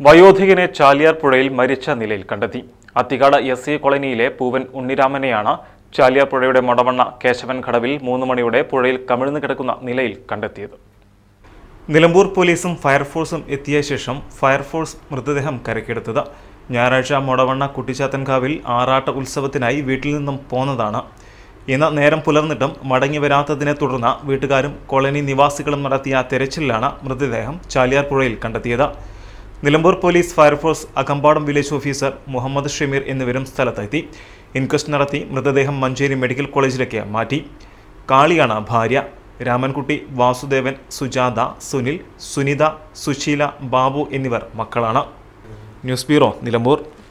വയോധികനെ ചാലിയാർ പുഴയിൽ മരിച്ച നിലയിൽ കണ്ടെത്തി അത്തിക്കാട് എസ് സി കോളനിയിലെ പൂവൻ ഉണ്ണിരാമനെയാണ് ചാലിയാർ പുഴയുടെ മൊടവണ്ണ കേശവൻ കടവിൽ മൂന്ന് മണിയോടെ പുഴയിൽ കമിഴ്ന്നു കിടക്കുന്ന നിലയിൽ കണ്ടെത്തിയത് നിലമ്പൂർ പോലീസും ഫയർഫോഴ്സും എത്തിയ ശേഷം ഫയർഫോഴ്സ് മൃതദേഹം കരക്കെടുത്തത് ഞായറാഴ്ച മൊടവണ്ണ കുട്ടിച്ചാത്തൻകാവിൽ ആറാട്ട് ഉത്സവത്തിനായി വീട്ടിൽ നിന്നും പോന്നതാണ് ഇന്ന് നേരം പുലർന്നിട്ടും മടങ്ങി വരാത്തതിനെ തുടർന്ന് വീട്ടുകാരും കോളനി നിവാസികളും നടത്തിയ തെരച്ചിലിലാണ് മൃതദേഹം ചാലിയാർ പുഴയിൽ കണ്ടെത്തിയത് Nilambur police fire force Akampadam village officer Muhammad Shameer എന്നിവരും സ്ഥലത്തെത്തി ഇൻക്വസ്റ്റ് നടത്തി മൃതദേഹം മഞ്ചേരി മെഡിക്കൽ കോളേജിലേക്ക് മാറ്റി കാളിയാണ് ഭാര്യ രാമൻകുട്ടി വാസുദേവൻ സുജാത സുനിൽ സുനിത സുശീല ബാബു എന്നിവർ മക്കളാണ് ന്യൂസ് ബ്യൂറോ നിലമ്പൂർ